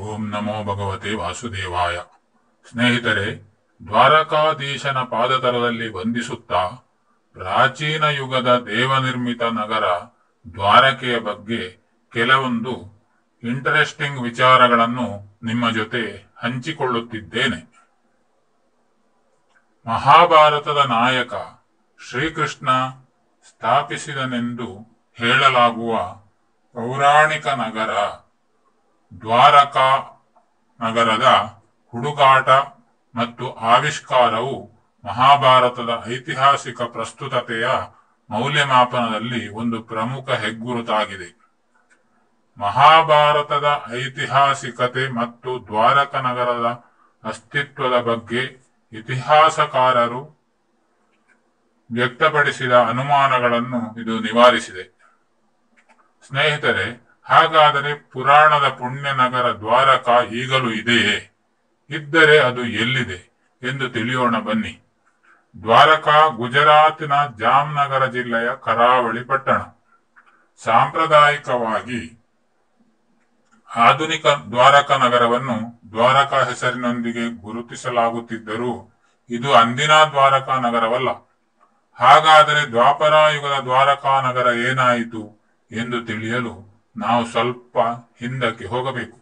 ಓಂ ನಮೋ ಭಗವತೆ ವಾಸುದೇವಾಯ ಸ್ನೇಹಿತರೆ ದ್ವಾರಕಾಧೀಶನ ಪಾದತಲದಲ್ಲಿ ವಂದಿಸುತ್ತಾ ಪ್ರಾಚೀನ ಯುಗದ ದೇವನಿರ್ಮಿತ ನಗರ ದ್ವಾರಕೆಯ ಬಗ್ಗೆ ಕೆಲವೊಂದು ಇಂಟರೆಸ್ಟಿಂಗ್ ವಿಚಾರಗಳನ್ನು ನಿಮ್ಮ ಜೊತೆ ಹಂಚಿಕೊಳ್ಳುತ್ತಿದ್ದೇನೆ ಮಹಾಭಾರತದ ನಾಯಕ ಶ್ರೀಕೃಷ್ಣ ಸ್ಥಾಪಿಸಿದನೆಂದು ಹೇಳಲಾಗುವ ಪೌರಾಣಿಕ ನಗರ ದ್ವಾರಕಾ ನಗರದ ಹುಡುಕಾಟ ಮತ್ತು ಆವಿಷ್ಕಾರವು ಮಹಾಭಾರತದ ಐತಿಹಾಸಿಕ ಪ್ರಸ್ತುತತೆಯ ಮೌಲ್ಯಮಾಪನದಲ್ಲಿ ಒಂದು ಪ್ರಮುಖ ಹೆಗ್ಗುರುತಾಗಿದೆ ಮಹಾಭಾರತದ ಐತಿಹಾಸಿಕತೆ ಮತ್ತು ದ್ವಾರಕ ನಗರದ ಅಸ್ತಿತ್ವದ ಬಗ್ಗೆ ಇತಿಹಾಸಕಾರರು ವ್ಯಕ್ತಪಡಿಸಿದ ಅನುಮಾನಗಳನ್ನು ಇದು ನಿವಾರಿಸಿದೆ ಸ್ನೇಹಿತರೆ ಹಾಗಾದರೆ ಪುರಾಣದ ಪುಣ್ಯ ನಗರ ದ್ವಾರಕ ಈಗಲೂ ಇದೆಯೇ ಇದ್ದರೆ ಅದು ಎಲ್ಲಿದೆ ಎಂದು ತಿಳಿಯೋಣ ಬನ್ನಿ ದ್ವಾರಕಾ ಗುಜರಾತಿನ ಜಾಮ್ನಗರ ಜಿಲ್ಲೆಯ ಕರಾವಳಿ ಪಟ್ಟಣ ಸಾಂಪ್ರದಾಯಿಕವಾಗಿ ಆಧುನಿಕ ದ್ವಾರಕ ನಗರವನ್ನು ದ್ವಾರಕಾ ಹೆಸರಿನೊಂದಿಗೆ ಗುರುತಿಸಲಾಗುತ್ತಿದ್ದರೂ ಇದು ಅಂದಿನ ದ್ವಾರಕಾ ನಗರವಲ್ಲ ಹಾಗಾದರೆ ದ್ವಾಪರಾಯುಗದ ದ್ವಾರಕಾ ನಗರ ಏನಾಯಿತು ಎಂದು ತಿಳಿಯಲು ನಾವು ಸ್ವಲ್ಪ ಹಿಂದಕ್ಕೆ ಹೋಗಬೇಕು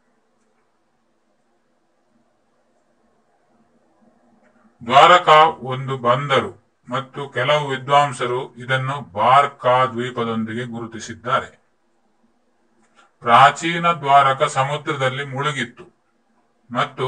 ದ್ವಾರಕಾ ಒಂದು ಬಂದರು ಮತ್ತು ಕೆಲವು ವಿದ್ವಾಂಸರು ಇದನ್ನು ಬಾರ್ಕಾ ದ್ವೀಪದೊಂದಿಗೆ ಗುರುತಿಸಿದ್ದಾರೆ ಪ್ರಾಚೀನ ದ್ವಾರಕ ಸಮುದ್ರದಲ್ಲಿ ಮುಳುಗಿತ್ತು ಮತ್ತು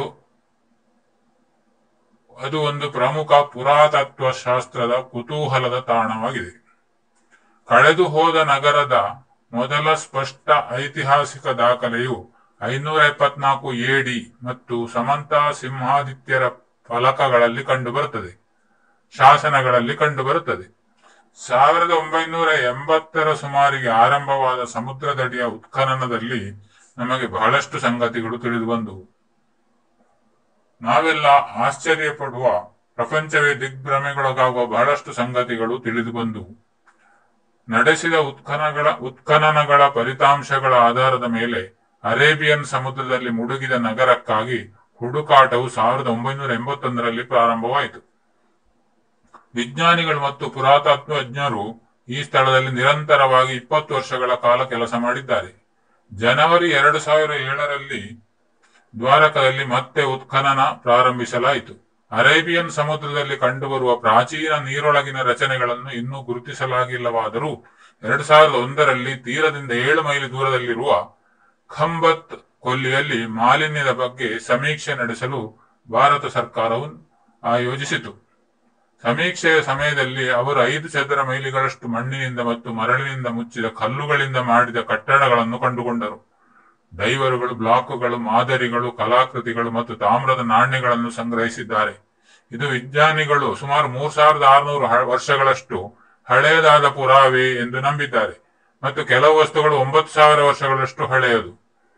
ಅದು ಒಂದು ಪ್ರಮುಖ ಪುರಾತತ್ವ ಶಾಸ್ತ್ರದ ಕುತೂಹಲದ ತಾಣವಾಗಿದೆ ಕಳೆದು ಹೋದ ನಗರದ ಮೊದಲ ಸ್ಪಷ್ಟ ಐತಿಹಾಸಿಕ ದಾಖಲೆಯು ಐನೂರ ಎಪ್ಪತ್ನಾಲ್ಕು ಎಡಿ ಮತ್ತು ಸಮಂತ ಸಿಂಹಾದಿತ್ಯರ ಫಲಕಗಳಲ್ಲಿ ಕಂಡುಬರುತ್ತದೆ ಶಾಸನಗಳಲ್ಲಿ ಕಂಡುಬರುತ್ತದೆ ಸಾವಿರದ ಒಂಬೈನೂರ ಎಂಬತ್ತರ ಸುಮಾರಿಗೆ ಆರಂಭವಾದ ಸಮುದ್ರದಡಿಯ ಉತ್ಖನನದಲ್ಲಿ ನಮಗೆ ಬಹಳಷ್ಟು ಸಂಗತಿಗಳು ತಿಳಿದು ಬಂದವು ನಾವೆಲ್ಲ ಆಶ್ಚರ್ಯ ಪಡುವ ಪ್ರಪಂಚವೇ ದಿಗ್ಭ್ರಮೆಗೊಳಗಾಗುವ ಬಹಳಷ್ಟು ಸಂಗತಿಗಳು ತಿಳಿದು ಬಂದವು ನಡೆಸಿದ ಉತ್ಖನಗಳ ಉತ್ಖನನಗಳ ಫಲಿತಾಂಶಗಳ ಆಧಾರದ ಮೇಲೆ ಅರೇಬಿಯನ್ ಸಮುದ್ರದಲ್ಲಿ ಮುಳುಗಿದ ನಗರಕ್ಕಾಗಿ ಹುಡುಕಾಟವು ಸಾವಿರದ ಒಂಬೈನೂರ ಎಂಬತ್ತೊಂದರಲ್ಲಿ ಪ್ರಾರಂಭವಾಯಿತು ವಿಜ್ಞಾನಿಗಳು ಮತ್ತು ಪುರಾತತ್ವಜ್ಞರು ಈ ಸ್ಥಳದಲ್ಲಿ ನಿರಂತರವಾಗಿ ಇಪ್ಪತ್ತು ವರ್ಷಗಳ ಕಾಲ ಕೆಲಸ ಮಾಡಿದ್ದಾರೆ ಜನವರಿ ಎರಡು ಸಾವಿರ ಏಳರಲ್ಲಿ ದ್ವಾರಕದಲ್ಲಿ ಮತ್ತೆ ಉತ್ಖನನ ಪ್ರಾರಂಭಿಸಲಾಯಿತು ಅರೇಬಿಯನ್ ಸಮುದ್ರದಲ್ಲಿ ಕಂಡುಬರುವ ಪ್ರಾಚೀನ ನೀರೊಳಗಿನ ರಚನೆಗಳನ್ನು ಇನ್ನೂ ಗುರುತಿಸಲಾಗಿಲ್ಲವಾದರೂ ಎರಡು ಸಾವಿರದ ಒಂದರಲ್ಲಿ ತೀರದಿಂದ ಏಳು ಮೈಲಿ ದೂರದಲ್ಲಿರುವ ಖಂಬತ್ ಕೊಲ್ಲಿಯಲ್ಲಿ ಮಾಲಿನ್ಯದ ಬಗ್ಗೆ ಸಮೀಕ್ಷೆ ನಡೆಸಲು ಭಾರತ ಸರ್ಕಾರವು ಆಯೋಜಿಸಿತು ಸಮೀಕ್ಷೆಯ ಸಮಯದಲ್ಲಿ ಅವರು ಐದು ಚದರ ಮೈಲಿಗಳಷ್ಟು ಮಣ್ಣಿನಿಂದ ಮತ್ತು ಮರಳಿನಿಂದ ಮುಚ್ಚಿದ ಕಲ್ಲುಗಳಿಂದ ಮಾಡಿದ ಕಟ್ಟಡಗಳನ್ನು ಕಂಡುಕೊಂಡರು ಡೈವರುಗಳು ಬ್ಲಾಕ್ಗಳು ಮಾದರಿಗಳು ಕಲಾಕೃತಿಗಳು ಮತ್ತು ತಾಮ್ರದ ನಾಣ್ಯಗಳನ್ನು ಸಂಗ್ರಹಿಸಿದ್ದಾರೆ ಇದು ವಿಜ್ಞಾನಿಗಳು ಸುಮಾರು ಮೂರ್ ಸಾವಿರದ ಆರುನೂರು ವರ್ಷಗಳಷ್ಟು ಹಳೆಯದಾದ ಪುರಾವೆ ಎಂದು ನಂಬಿದ್ದಾರೆ ಮತ್ತು ಕೆಲವು ವಸ್ತುಗಳು ಒಂಬತ್ತು ಸಾವಿರ ವರ್ಷಗಳಷ್ಟು ಹಳೆಯದು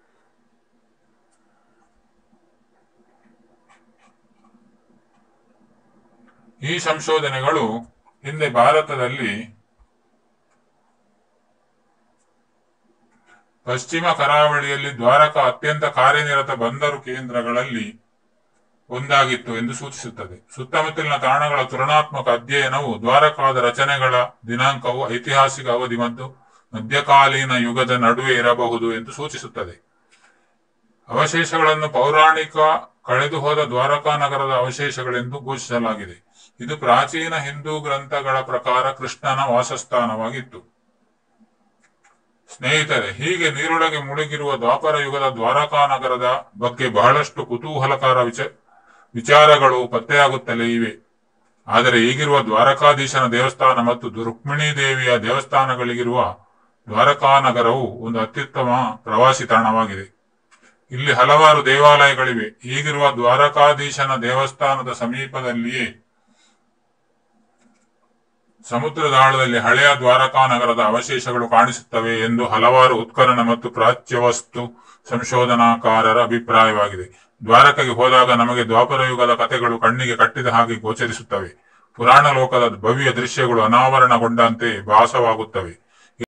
ಈ ಸಂಶೋಧನೆಗಳು ಹಿಂದೆ ಭಾರತದಲ್ಲಿ ಪಶ್ಚಿಮ ಕರಾವಳಿಯಲ್ಲಿ ದ್ವಾರಕ ಅತ್ಯಂತ ಕಾರ್ಯನಿರತ ಬಂದರು ಕೇಂದ್ರಗಳಲ್ಲಿ ಒಂದಾಗಿತ್ತು ಎಂದು ಸೂಚಿಸುತ್ತದೆ ಸುತ್ತಮುತ್ತಲಿನ ತಾಣಗಳ ತುಲನಾತ್ಮಕ ಅಧ್ಯಯನವು ದ್ವಾರಕಾದ ರಚನೆಗಳ ದಿನಾಂಕವು ಐತಿಹಾಸಿಕ ಅವಧಿ ಮತ್ತು ಮಧ್ಯಕಾಲೀನ ಯುಗದ ನಡುವೆ ಇರಬಹುದು ಎಂದು ಸೂಚಿಸುತ್ತದೆ ಅವಶೇಷಗಳನ್ನು ಪೌರಾಣಿಕ ಕಳೆದು ಹೋದ ದ್ವಾರಕಾ ನಗರದ ಅವಶೇಷಗಳೆಂದು ಘೋಷಿಸಲಾಗಿದೆ ಇದು ಪ್ರಾಚೀನ ಹಿಂದೂ ಗ್ರಂಥಗಳ ಪ್ರಕಾರ ಕೃಷ್ಣನ ವಾಸಸ್ಥಾನವಾಗಿತ್ತು ಸ್ನೇಹಿತರೆ ಹೀಗೆ ನೀರೊಳಗೆ ಮುಳುಗಿರುವ ದ್ವಾಪರ ಯುಗದ ದ್ವಾರಕಾ ನಗರದ ಬಗ್ಗೆ ಬಹಳಷ್ಟು ಕುತೂಹಲಕರ ವಿಚ ವಿಚಾರಗಳು ಪತ್ತೆಯಾಗುತ್ತಲೇ ಇವೆ ಆದರೆ ಈಗಿರುವ ದ್ವಾರಕಾಧೀಶನ ದೇವಸ್ಥಾನ ಮತ್ತು ರುಕ್ಮಿಣಿ ದೇವಿಯ ದೇವಸ್ಥಾನಗಳಿಗಿರುವ ದ್ವಾರಕಾ ನಗರವು ಒಂದು ಅತ್ಯುತ್ತಮ ಪ್ರವಾಸಿ ತಾಣವಾಗಿದೆ ಇಲ್ಲಿ ಹಲವಾರು ದೇವಾಲಯಗಳಿವೆ ಈಗಿರುವ ದ್ವಾರಕಾಧೀಶನ ದೇವಸ್ಥಾನದ ಸಮೀಪದಲ್ಲಿಯೇ ಸಮುದ್ರದಾಳದಲ್ಲಿ ಹಳೆಯ ದ್ವಾರಕಾ ನಗರದ ಅವಶೇಷಗಳು ಕಾಣಿಸುತ್ತವೆ ಎಂದು ಹಲವಾರು ಉತ್ಖನನ ಮತ್ತು ಪ್ರಾಚ್ಯವಸ್ತು ಸಂಶೋಧನಾಕಾರರ ಅಭಿಪ್ರಾಯವಾಗಿದೆ ದ್ವಾರಕೆಗೆ ಹೋದಾಗ ನಮಗೆ ದ್ವಾಪರ ಯುಗದ ಕಥೆಗಳು ಕಣ್ಣಿಗೆ ಕಟ್ಟಿದ ಹಾಗೆ ಗೋಚರಿಸುತ್ತವೆ ಪುರಾಣ ಲೋಕದ ಭವ್ಯ ದೃಶ್ಯಗಳು ಅನಾವರಣಗೊಂಡಂತೆ ಭಾಸವಾಗುತ್ತವೆ